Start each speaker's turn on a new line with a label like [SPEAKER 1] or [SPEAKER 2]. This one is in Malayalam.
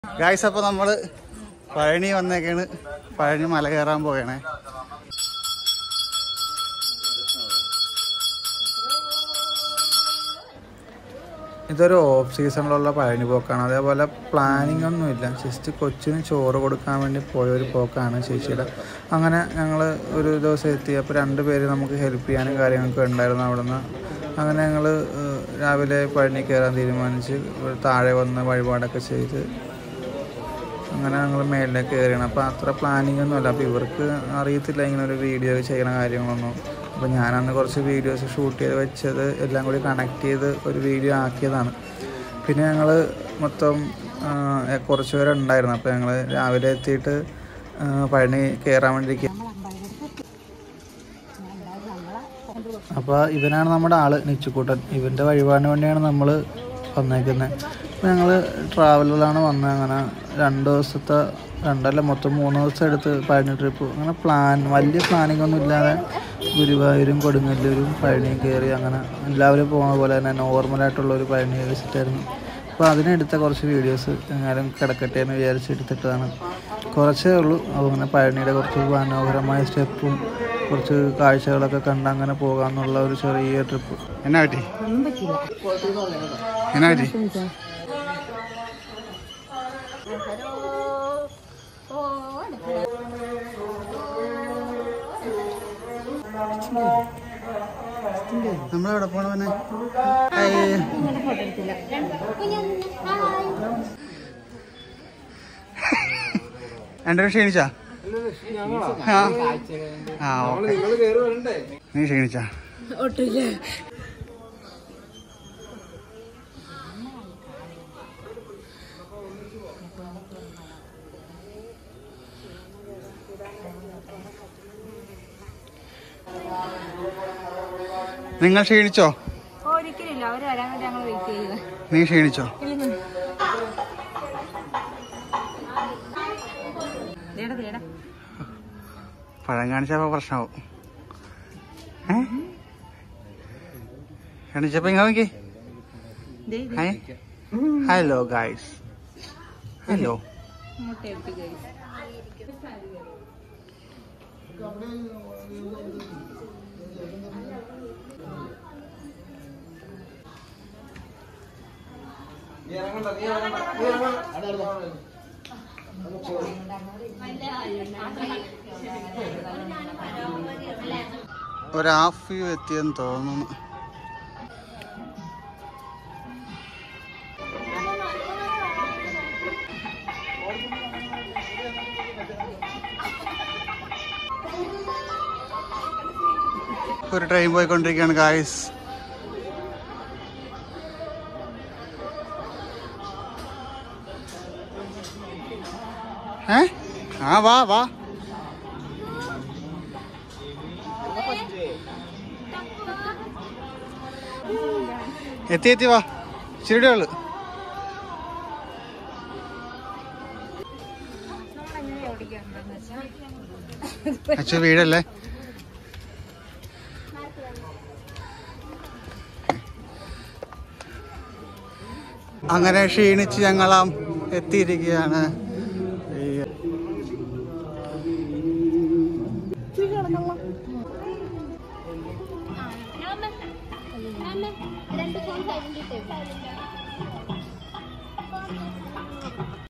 [SPEAKER 1] ഗായ്സ് അപ്പോൾ നമ്മൾ പഴനി വന്നേക്കാണ് പഴനി മല കയറാൻ പോകണേ
[SPEAKER 2] ഇതൊരു ഓഫ് സീസണിലുള്ള പഴനി പോക്കാണ് അതേപോലെ പ്ലാനിങ് ഒന്നുമില്ല ജസ്റ്റ് കൊച്ചിന് ചോറ് കൊടുക്കാൻ വേണ്ടി പോയ ഒരു പോക്കാണ് ചേച്ചിയുടെ അങ്ങനെ ഞങ്ങൾ ഒരു ദിവസം എത്തി അപ്പോൾ രണ്ട് പേര് നമുക്ക് ഹെൽപ്പ് ചെയ്യാനും കാര്യങ്ങളൊക്കെ ഉണ്ടായിരുന്നു അവിടുന്ന് അങ്ങനെ ഞങ്ങൾ രാവിലെ പഴനി കയറാൻ തീരുമാനിച്ച് ഇവിടെ താഴെ വന്ന് വഴിപാടൊക്കെ ചെയ്ത് അങ്ങനെ ഞങ്ങൾ മേളിലേക്ക് കയറിയാണ് അപ്പോൾ അത്ര പ്ലാനിങ് ഒന്നുമല്ല അപ്പോൾ ഇവർക്ക് അറിയത്തില്ല ഇങ്ങനെ ഒരു വീഡിയോ ചെയ്യണ കാര്യങ്ങളൊന്നും അപ്പോൾ ഞാനന്ന് കുറച്ച് വീഡിയോസ് ഷൂട്ട് ചെയ്ത് വെച്ചത് എല്ലാം കൂടി കണക്ട് ചെയ്ത് ഒരു വീഡിയോ ആക്കിയതാണ് പിന്നെ ഞങ്ങൾ മൊത്തം ആ, കുറച്ച് പേരുണ്ടായിരുന്നു അപ്പോൾ ഞങ്ങൾ രാവിലെ എത്തിയിട്ട് ആ, പഴനി കയറാൻ വേണ്ടി ഇരിക്കുക. അപ്പോൾ ഇവനാണ് നമ്മുടെ ആള് നിച്ചുക്കൂട്ടൻ ഇവൻ്റെ വഴിപാടിന് വേണ്ടിയാണ് നമ്മൾ വന്നേക്കുന്നത് അപ്പോൾ ഞങ്ങൾ ട്രാവലറിലാണ് വന്നത് അങ്ങനെ രണ്ട് ദിവസത്തെ രണ്ടല്ല മൊത്തം മൂന്ന് ദിവസം എടുത്ത് പഴനി ട്രിപ്പ് അങ്ങനെ പ്ലാൻ വലിയ പ്ലാനിങ് ഒന്നും ഇല്ലാതെ ഗുരുവായൂരും കൊടുങ്ങല്ലൂരും പഴനി കയറി അങ്ങനെ എല്ലാവരും പോകുന്ന പോലെ തന്നെ നോർമലായിട്ടുള്ള ഒരു പഴനി വിസിറ്റ് ആയിരുന്നു അപ്പോൾ അതിനെടുത്ത കുറച്ച് വീഡിയോസ് എങ്ങാനും കിടക്കട്ടെ എന്ന് വിചാരിച്ച് എടുത്തിട്ടതാണ് കുറച്ചേ ഉള്ളൂ അപ്പോൾ അങ്ങനെ പഴനിയുടെ കുറച്ച് മനോഹരമായ സ്റ്റെപ്പും കുറച്ച് കാഴ്ചകളൊക്കെ കണ്ട് അങ്ങനെ പോകാമെന്നുള്ള ഒരു ചെറിയ ട്രിപ്പ്
[SPEAKER 1] എന്നാ പറ്റി എന്നാ പറ്റി നമ്മളെവിടെ പോണവനെ രണ്ടുപേരും ക്ഷീണിച്ചാ ആ. ആ ഓക്കെ നീ ക്ഷീണിച്ചാ നിങ്ങൾ ക്ഷീണിച്ചോ
[SPEAKER 3] ഒരിക്കലില്ല അവര് വരാൻ വേണ്ടി ഞങ്ങൾ വെയിറ്റ് ചെയ്യുക
[SPEAKER 1] നീ ക്ഷീണിച്ചോ
[SPEAKER 3] ദേടാ ദേടാ
[SPEAKER 1] പഴം കാണിച്ചപ്പോ പ്രശ്നമാവും ഏ കാണിച്ചപ്പോ ഇങ്ങനെ നോക്കി
[SPEAKER 3] ദേ
[SPEAKER 1] ഹായ് ഹലോ ഗായ്സ് ഹലോ
[SPEAKER 3] മുട്ട എടുത്ത് കഴിച്ചു
[SPEAKER 1] ഒരു ഹാഫ് വ്യൂ എത്തിയെന്ന് തോന്നുന്നു ഒരു ട്രെയിൻ പോയിക്കൊണ്ടിരിക്കുകയാണ് ഗായ്സ് ഏ ആ വാ വാ എത്തി എത്തി വാ ഇച്ചിരി ഉള്ളു
[SPEAKER 3] നമ്മളെങ്ങനെ ഓടിക്കാറുണ്ടെന്ന് വെച്ചാൽ
[SPEAKER 1] അച്ഛ വീടല്ലേ അങ്ങനെ ക്ഷീണിച്ച് ഞങ്ങളാം എത്തിയിരിക്കുകയാണ്